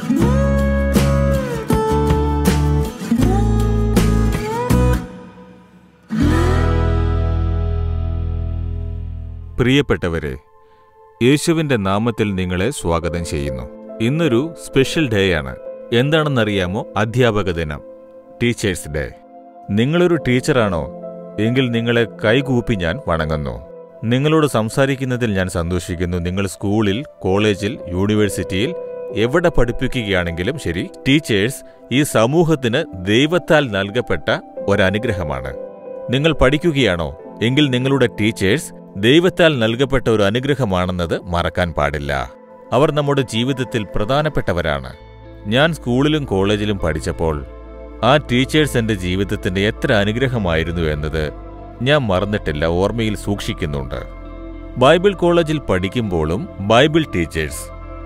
പ്രിയപ്പെട്ടവരെ യേശുവിന്റെ നാമത്തിൽ നിങ്ങളെ സ്വാഗതം ചെയ്യുന്നു ഇന്നൊരു സ്പെഷ്യൽ ഡേ ആണ് എന്താണെന്നറിയാമോ അധ്യാപക ദിനം ടീച്ചേഴ്സ് ഡേ നിങ്ങളൊരു ടീച്ചറാണോ എങ്കിൽ നിങ്ങളെ കൈകൂപ്പി ഞാൻ വണങ്ങുന്നു നിങ്ങളോട് സംസാരിക്കുന്നതിൽ ഞാൻ സന്തോഷിക്കുന്നു നിങ്ങൾ സ്കൂളിൽ കോളേജിൽ യൂണിവേഴ്സിറ്റിയിൽ എവിടെ പഠിപ്പിക്കുകയാണെങ്കിലും ശരി ടീച്ചേഴ്സ് ഈ സമൂഹത്തിന് ദൈവത്താൽ നൽകപ്പെട്ട ഒരനുഗ്രഹമാണ് നിങ്ങൾ പഠിക്കുകയാണോ എങ്കിൽ നിങ്ങളുടെ ടീച്ചേഴ്സ് ദൈവത്താൽ നൽകപ്പെട്ട ഒരു അനുഗ്രഹമാണെന്നത് മറക്കാൻ പാടില്ല അവർ നമ്മുടെ ജീവിതത്തിൽ പ്രധാനപ്പെട്ടവരാണ് ഞാൻ സ്കൂളിലും കോളേജിലും പഠിച്ചപ്പോൾ ആ ടീച്ചേഴ്സ് എന്റെ ജീവിതത്തിന്റെ എത്ര അനുഗ്രഹമായിരുന്നു എന്നത് ഞാൻ മറന്നിട്ടില്ല ഓർമ്മയിൽ സൂക്ഷിക്കുന്നുണ്ട് ബൈബിൾ കോളേജിൽ പഠിക്കുമ്പോഴും ബൈബിൾ ടീച്ചേഴ്സ്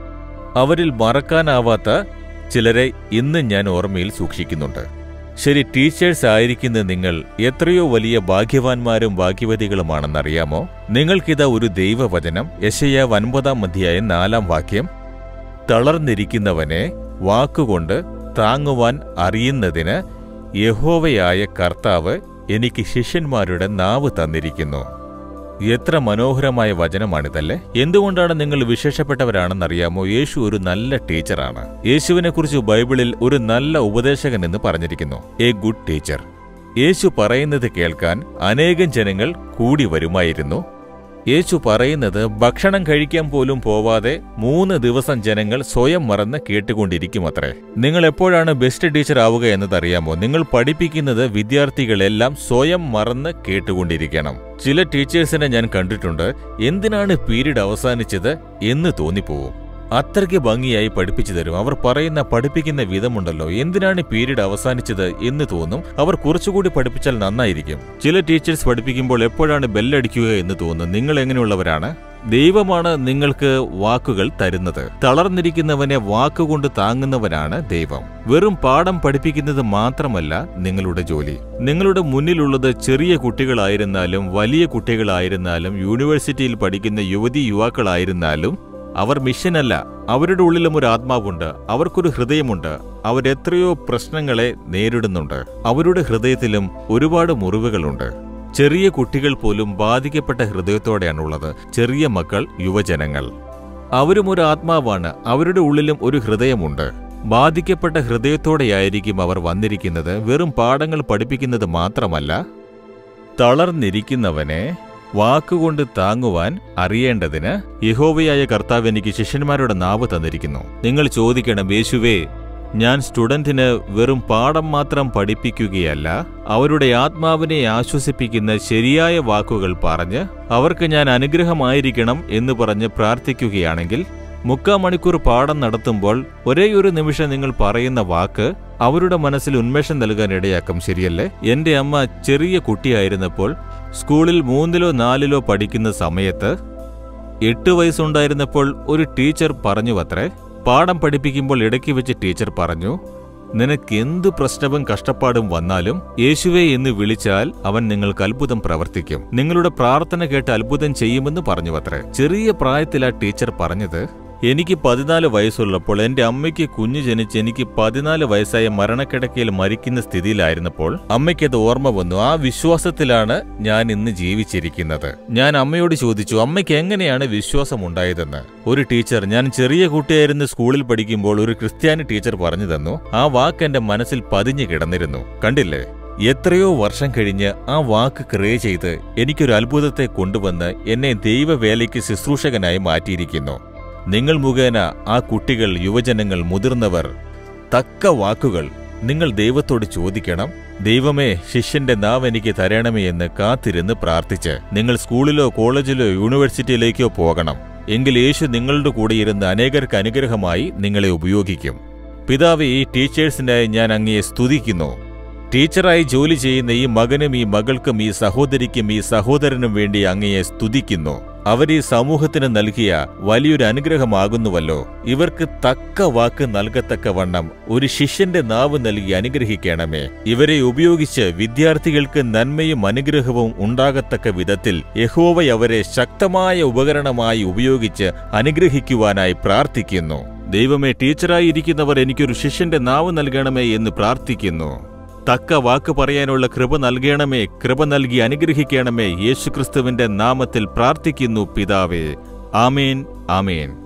അവരിൽ മറക്കാനാവാത്ത ചിലരെ ഇന്ന് ഞാൻ ഓർമ്മയിൽ സൂക്ഷിക്കുന്നുണ്ട് ശരി ടീച്ചേഴ്സ് ആയിരിക്കുന്ന നിങ്ങൾ എത്രയോ വലിയ ഭാഗ്യവാന്മാരും ഭാഗ്യവതികളുമാണെന്നറിയാമോ നിങ്ങൾക്കിതാ ഒരു ദൈവവചനം യശയ ഒൻപതാം അധ്യായം നാലാം വാക്യം തളർന്നിരിക്കുന്നവനെ വാക്കുകൊണ്ട് താങ്ങുവാൻ അറിയുന്നതിന് യഹോവയായ കർത്താവ് എനിക്ക് ശിഷ്യന്മാരുടെ നാവ് തന്നിരിക്കുന്നു എത്ര മനോഹരമായ വചനമാണിതല്ലേ എന്തുകൊണ്ടാണ് നിങ്ങൾ വിശേഷപ്പെട്ടവരാണെന്നറിയാമോ യേശു ഒരു നല്ല ടീച്ചറാണ് യേശുവിനെക്കുറിച്ച് ബൈബിളിൽ ഒരു നല്ല ഉപദേശകൻ എന്ന് പറഞ്ഞിരിക്കുന്നു എ ഗുഡ് ടീച്ചർ യേശു പറയുന്നത് കേൾക്കാൻ അനേകം ജനങ്ങൾ കൂടി വരുമായിരുന്നു യേശു പറയുന്നത് ഭക്ഷണം കഴിക്കാൻ പോലും പോവാതെ മൂന്ന് ദിവസം ജനങ്ങൾ സ്വയം മറന്ന് കേട്ടുകൊണ്ടിരിക്കുമത്രേ നിങ്ങൾ എപ്പോഴാണ് ബെസ്റ്റ് ടീച്ചർ ആവുക എന്നതറിയാമോ നിങ്ങൾ പഠിപ്പിക്കുന്നത് വിദ്യാർത്ഥികളെല്ലാം സ്വയം മറന്ന് കേട്ടുകൊണ്ടിരിക്കണം ചില ടീച്ചേഴ്സിനെ ഞാൻ കണ്ടിട്ടുണ്ട് എന്തിനാണ് പീരീഡ് അവസാനിച്ചത് എന്ന് തോന്നിപ്പോവും അത്രയ്ക്ക് ഭംഗിയായി പഠിപ്പിച്ചു തരും അവർ പറയുന്ന പഠിപ്പിക്കുന്ന വിധമുണ്ടല്ലോ എന്തിനാണ് പീരീഡ് അവസാനിച്ചത് എന്ന് തോന്നും അവർ കുറച്ചുകൂടി പഠിപ്പിച്ചാൽ നന്നായിരിക്കും ചില ടീച്ചേഴ്സ് പഠിപ്പിക്കുമ്പോൾ എപ്പോഴാണ് ബെല്ലടിക്കുക എന്ന് തോന്നും നിങ്ങൾ എങ്ങനെയുള്ളവരാണ് ദൈവമാണ് നിങ്ങൾക്ക് വാക്കുകൾ തരുന്നത് തളർന്നിരിക്കുന്നവനെ വാക്കുകൊണ്ട് താങ്ങുന്നവനാണ് ദൈവം വെറും പാഠം പഠിപ്പിക്കുന്നത് മാത്രമല്ല നിങ്ങളുടെ ജോലി നിങ്ങളുടെ മുന്നിലുള്ളത് ചെറിയ കുട്ടികളായിരുന്നാലും വലിയ കുട്ടികളായിരുന്നാലും യൂണിവേഴ്സിറ്റിയിൽ പഠിക്കുന്ന യുവതി യുവാക്കളായിരുന്നാലും അവർ മിഷനല്ല അവരുടെ ഉള്ളിലും ഒരു ആത്മാവുണ്ട് അവർക്കൊരു ഹൃദയമുണ്ട് അവരെത്രയോ പ്രശ്നങ്ങളെ നേരിടുന്നുണ്ട് അവരുടെ ഹൃദയത്തിലും ഒരുപാട് മുറിവുകളുണ്ട് ചെറിയ കുട്ടികൾ പോലും ബാധിക്കപ്പെട്ട ഹൃദയത്തോടെയാണുള്ളത് ചെറിയ മക്കൾ യുവജനങ്ങൾ അവരും ഒരു ആത്മാവാണ് അവരുടെ ഉള്ളിലും ഒരു ഹൃദയമുണ്ട് ബാധിക്കപ്പെട്ട ഹൃദയത്തോടെയായിരിക്കും അവർ വന്നിരിക്കുന്നത് വെറും പാഠങ്ങൾ പഠിപ്പിക്കുന്നത് മാത്രമല്ല തളർന്നിരിക്കുന്നവനെ വാക്കുകൊണ്ട് താങ്ങുവാൻ അറിയേണ്ടതിന് യഹോവയായ കർത്താവ് എനിക്ക് ശിഷ്യന്മാരുടെ നാവ് തന്നിരിക്കുന്നു നിങ്ങൾ ചോദിക്കണം യേശുവേ ഞാൻ സ്റ്റുഡന്റിന് വെറും പാഠം മാത്രം പഠിപ്പിക്കുകയല്ല അവരുടെ ആത്മാവിനെ ആശ്വസിപ്പിക്കുന്ന ശരിയായ വാക്കുകൾ പറഞ്ഞ് അവർക്ക് ഞാൻ അനുഗ്രഹമായിരിക്കണം എന്ന് പറഞ്ഞ് പ്രാർത്ഥിക്കുകയാണെങ്കിൽ മുക്കാ മണിക്കൂർ പാഠം നടത്തുമ്പോൾ ഒരേയൊരു നിമിഷം നിങ്ങൾ പറയുന്ന വാക്ക് അവരുടെ മനസ്സിൽ ഉന്മേഷം നൽകാൻ ഇടയാക്കും ശരിയല്ലേ എന്റെ അമ്മ ചെറിയ കുട്ടിയായിരുന്നപ്പോൾ സ്കൂളിൽ മൂന്നിലോ നാലിലോ പഠിക്കുന്ന സമയത്ത് എട്ട് വയസ്സുണ്ടായിരുന്നപ്പോൾ ഒരു ടീച്ചർ പറഞ്ഞു അത്രേ പാഠം പഠിപ്പിക്കുമ്പോൾ ഇടയ്ക്ക് വെച്ച് ടീച്ചർ പറഞ്ഞു നിനക്ക് എന്ത് പ്രശ്നവും കഷ്ടപ്പാടും വന്നാലും യേശുവെ എന്ന് വിളിച്ചാൽ അവൻ നിങ്ങൾക്ക് അത്ഭുതം പ്രവർത്തിക്കും നിങ്ങളുടെ പ്രാർത്ഥന കേട്ട് അത്ഭുതം ചെയ്യുമെന്ന് പറഞ്ഞു അത്രേ ചെറിയ പ്രായത്തിൽ ആ ടീച്ചർ പറഞ്ഞത് എനിക്ക് പതിനാല് വയസ്സുള്ളപ്പോൾ എന്റെ അമ്മയ്ക്ക് കുഞ്ഞു ജനിച്ച് എനിക്ക് പതിനാല് വയസ്സായ മരണക്കിടക്കയിൽ മരിക്കുന്ന സ്ഥിതിയിലായിരുന്നപ്പോൾ അമ്മയ്ക്കത് ഓർമ്മ വന്നു ആ വിശ്വാസത്തിലാണ് ഞാൻ ഇന്ന് ജീവിച്ചിരിക്കുന്നത് ഞാൻ അമ്മയോട് ചോദിച്ചു അമ്മയ്ക്ക് എങ്ങനെയാണ് വിശ്വാസം ഉണ്ടായതെന്ന് ഒരു ടീച്ചർ ഞാൻ ചെറിയ കുട്ടിയായിരുന്ന സ്കൂളിൽ പഠിക്കുമ്പോൾ ഒരു ക്രിസ്ത്യാനി ടീച്ചർ പറഞ്ഞു തന്നു ആ വാക്ക് എന്റെ മനസ്സിൽ പതിഞ്ഞു കിടന്നിരുന്നു കണ്ടില്ലേ എത്രയോ വർഷം കഴിഞ്ഞ് ആ വാക്ക് ക്രിയ ചെയ്ത് എനിക്കൊരു അത്ഭുതത്തെ കൊണ്ടുവന്ന് എന്നെ ദൈവവേലയ്ക്ക് ശുശ്രൂഷകനായി മാറ്റിയിരിക്കുന്നു നിങ്ങൾ മുഖേന ആ കുട്ടികൾ യുവജനങ്ങൾ മുതിർന്നവർ തക്ക വാക്കുകൾ നിങ്ങൾ ദൈവത്തോട് ചോദിക്കണം ദൈവമേ ശിഷ്യന്റെ നാവ് എനിക്ക് തരണമേ എന്ന് കാത്തിരുന്ന് പ്രാർത്ഥിച്ച് നിങ്ങൾ സ്കൂളിലോ കോളേജിലോ യൂണിവേഴ്സിറ്റിയിലേക്കോ പോകണം എങ്കിൽ യേശു നിങ്ങളുടെ കൂടെ ഇരുന്ന് അനേകർക്ക് അനുഗ്രഹമായി നിങ്ങളെ ഉപയോഗിക്കും പിതാവ് ഈ ടീച്ചേഴ്സിനായി ഞാൻ അങ്ങയെ സ്തുതിക്കുന്നു ടീച്ചറായി ജോലി ചെയ്യുന്ന ഈ മകനും ഈ മകൾക്കും ഈ സഹോദരിക്കും ഈ സഹോദരനും വേണ്ടി അങ്ങയെ സ്തുതിക്കുന്നു അവർ ഈ സമൂഹത്തിന് നൽകിയ വലിയൊരു അനുഗ്രഹമാകുന്നുവല്ലോ ഇവർക്ക് തക്ക വാക്ക് നൽകത്തക്കവണ്ണം ഒരു ശിഷ്യന്റെ നാവ് നൽകി അനുഗ്രഹിക്കണമേ ഇവരെ ഉപയോഗിച്ച് വിദ്യാർത്ഥികൾക്ക് നന്മയും അനുഗ്രഹവും ഉണ്ടാകത്തക്ക വിധത്തിൽ യഹോവ അവരെ ശക്തമായ ഉപകരണമായി ഉപയോഗിച്ച് അനുഗ്രഹിക്കുവാനായി പ്രാർത്ഥിക്കുന്നു ദൈവമേ ടീച്ചറായിരിക്കുന്നവർ എനിക്കൊരു ശിഷ്യന്റെ നാവ് നൽകണമേ എന്ന് പ്രാർത്ഥിക്കുന്നു തക്ക വാക്ക് പറയാനുള്ള കൃപ നൽകണമേ കൃപ നൽകി അനുഗ്രഹിക്കണമേ യേശുക്രിസ്തുവിന്റെ നാമത്തിൽ പ്രാർത്ഥിക്കുന്നു പിതാവേ ആമേൻ ആമേൻ